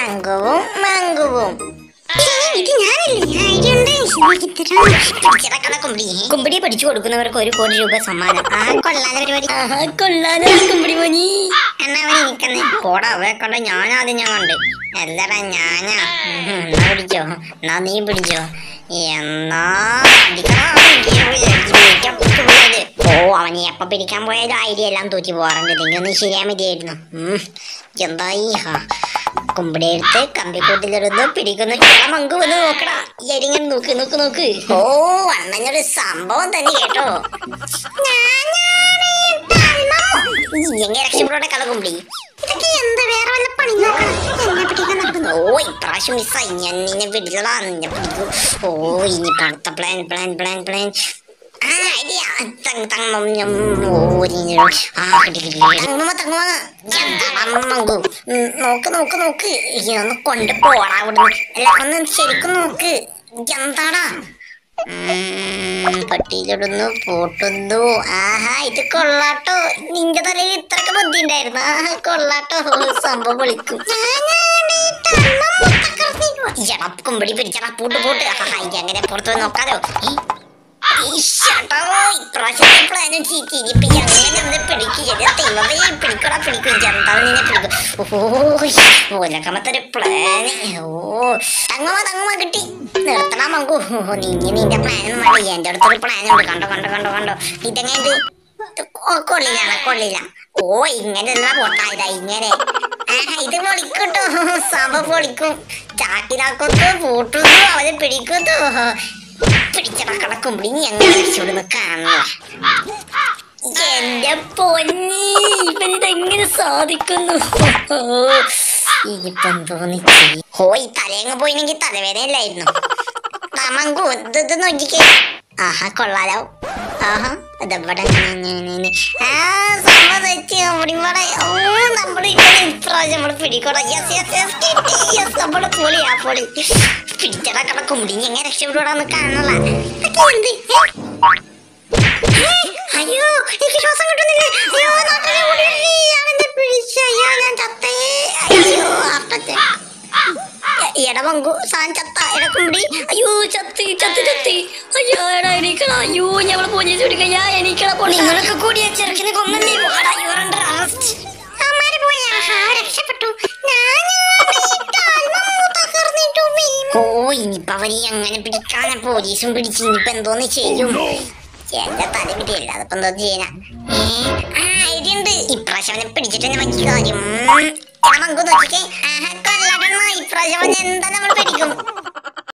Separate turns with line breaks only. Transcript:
തങ്കവും മങ്കുവും
ഇത് ഞാനല്ലേ ഐഡിയ ഉണ്ട്
പിടിച്ചിറക്കണ കുമ്പിടി കുമ്പിടി പഠിച്ചു കൊടുക്കുന്നവർക്ക് ഒരു കോടി രൂപ സമ്മാനം ആ കൊള്ളാതെ പരിപാടി ആഹാ കൊള്ളാതെ കുമ്പിടി മണി എന്നാ അവൻ ഇരിക്കുന്നേ പോടാ അവയെ കൊണ്ട് ഞാനാദ്യം ഞാൻ കണ്ട് എല്ലടാ ഞാനാ ഉം, എന്നാ പിടിച്ചോ എന്നാ നീ പിടിച്ചോ എന്നാ അടിക്കടാ, പിടിക്കാൻ പോയത്. ഓ അവനെ എപ്പ പിടിക്കാൻ പോയാലും ഐഡിയ എല്ലാം തൂറ്റി പോകാറുണ്ട് ഇതൊന്നും ശരിയാ മതിയായിരുന്നു ഉം, എന്തായി ഹാ കുമ്പിടി എടുത്ത് കമ്പിക്കൂട്ടിലിരുന്ന് പിടിക്കുന്നു എടാ, മങ്കു വന്ന് നോക്കടാ എരിങ്ങനെ നോക്ക് നോക്ക് നോക്ക് ഓ അണ്ണഞ്ഞൊരു സംഭവം തന്നെ കേട്ടോ എങ്ങനെ രക്ഷപ്പെടോടെ കള കുമ്പിടി
ഇതൊക്കെ എന്ത് വേറെ വല്ല പണി നോക്കണം എന്നെ പിടിക്കാൻ നടക്കുന്നു
ഓ ഇപ്രാവശ്യം മിസ്സായി ഞാൻ നിന്നെ പിടിച്ചതാ നിന്നെ പിടിക്കും ഓ ഇനി അടുത്ത പ്ലാൻ പ്ലാൻ പ്ലാൻ പ്ലാൻ ആ ഐഡിയ തങ് തങ് മം ഞം. ഓ നീ ആ കിട്ടി കിട്ടി തങ്ങുമ തങ്ങുമ എന്താ മങ്കു ഉം, നോക്ക് നോക്ക് നോക്ക് ഇതൊന്ന് കൊണ്ട് പോടാ അവിടുന്ന് അല്ല ഒന്ന് ശരിക്കും നോക്ക് എന്താടാ ഉം, പട്ടിയിലിടുന്നു പൂട്ടുന്നു ആഹാ ഇത് കൊള്ളാട്ടോ നിന്റെ തലയിൽ ഇത്രക്ക് ബുദ്ധി ഉണ്ടായിരുന്നു ആഹാ കൊള്ളാട്ടോ സംഭവം വിളിക്കും കുമ്പടി പിടിച്ചടാ പൂട്ട് പൂട്ട് ആഹാ ഇത് അങ്ങനെ പുറത്തു പോയി നോക്കാലോ ഏ? ഈശ്ശടാ, ഇപ്രാവശ്യത്തെ plan ഉം ചീറ്റി. ഇനിയിപ്പോ ഈ അങ്ങനെ ഒന്ന് പിടിക്ക്. എന്റെ ദൈവമേ, പിടിക്കടാ, പിടിക്കും. ജന്താവ് നിന്നെ പിടിക്കും. ഓ, ഒലക്കമത്തൊരു plan. ഓ, തങ്ങമ്മ, തങ്ങമ്മ കിട്ടി. നിർത്തടാ മങ്കു. ഓ, നീ ഇനി നിന്റെ plan ഒന്നും വേണ്ട. എന്റെ അടുത്തൊരു plan ഉണ്ട്. കണ്ടോ, കണ്ടോ, കണ്ടോ, കണ്ടോ. ഇതെങ്ങനെ ഇത്? കൊ- കൊള്ളില്ല കൊള്ളില്ല ഓ ഇങ്ങനെയുള്ള പൊട്ടായതാ ഇങ്ങനെ ആഹാ, ഇത് പൊളിക്കൂട്ടോ സഭ പൊളിക്കും ചാക്കിലാക്കുന്നു പൂട്ടുന്നു അവനെ പിടിക്കുന്നു പിടിച്ചട കടക്കുമ്പടി നീ എങ്ങനെ രക്ഷപ്പെടുന്നു കാണുന്നു എന്റെ പൊന്നി ഇവനിതെങ്ങനെ സാധിക്കുന്നു ഇനിയിപ്പം തോന്നി ഓ ഈ തലയങ്ങ് പോയില്ലെങ്കിൽ തലവേദനയില്ലായിരുന്നു മങ്കു ഇത് ഇത് നോക്കിക്കേ ആഹാ കൊള്ളാലോ ആഹാ ഇതെവിടെ ആ സംഭവം തെറ്റി നമ്മളിവിടെ ഓ നമ്മള് ഇങ്ങനെ ഇപ്രാവശ്യം നമ്മള് പിടിക്കോടാ യെസ് യെസ് യെസ് കിട്ടി യെസ് നമ്മള് പൊളി ആ പൊളി പിടിച്ചട കിടക്കും മുടിഞ്ഞ് എങ്ങനെ രക്ഷപ്പെടൂടാന്ന് കാണുള്ള ഇതൊക്കെ എന്ത് ഏ? ഏ, അയ്യോ എനിക്ക് ശ്വാസം കിട്ടുന്നില്ല അയ്യോ നാട്ടിലെ മുടിയല്ലേ ഇയാളെന്നെ പിടിച്ച അയ്യോ ഞാൻ ചത്തേ അയ്യോ അപ്പത്തെ എടമങ്കു സാൻ ചത്ത എടക്കുമ്പടി അയ്യോ ചത്തി ചത്തി ചത്തി അയ്യോ എടാ എണീക്കണ അയ്യോ ഞമ്മള് പോലീസ് പിടിക്കയ്യാ എണീക്കണ പോണി നിങ്ങളൊക്കെ കൂടി ആ ചെറുക്കിനെ കൊന്നല്ലേ വാടാ യു ആർ അണ്ടർ അറസ്റ്റ്
അമ്മാര് പോയി ആഹാ രക്ഷപ്പെട്ടു ഞാൻ
ഓ ഇനിയിപ്പൊ അവനെ അങ്ങനെ പിടിക്കാനെ പോലീസും പിടിച്ച് ഇനിയിപ്പൊ എന്തോന്ന് ചെയ്യും എന്റെ തലവിധി അല്ലാതെ ഇപ്പൊ എന്തോ ചെയ്യാനാ ഏ, ആ ഐഡിയ ഉണ്ട് ഇപ്രാവശ്യം അവനെ പിടിച്ചിട്ട് തന്നെ വലിയ കാര്യം ഉം, എടാ മങ്കു നോക്കിക്കേ ആഹാ കൊല്ലടണ ഇപ്രാവശ്യം അവൻ എന്താ നമ്മൾ പിടിക്കും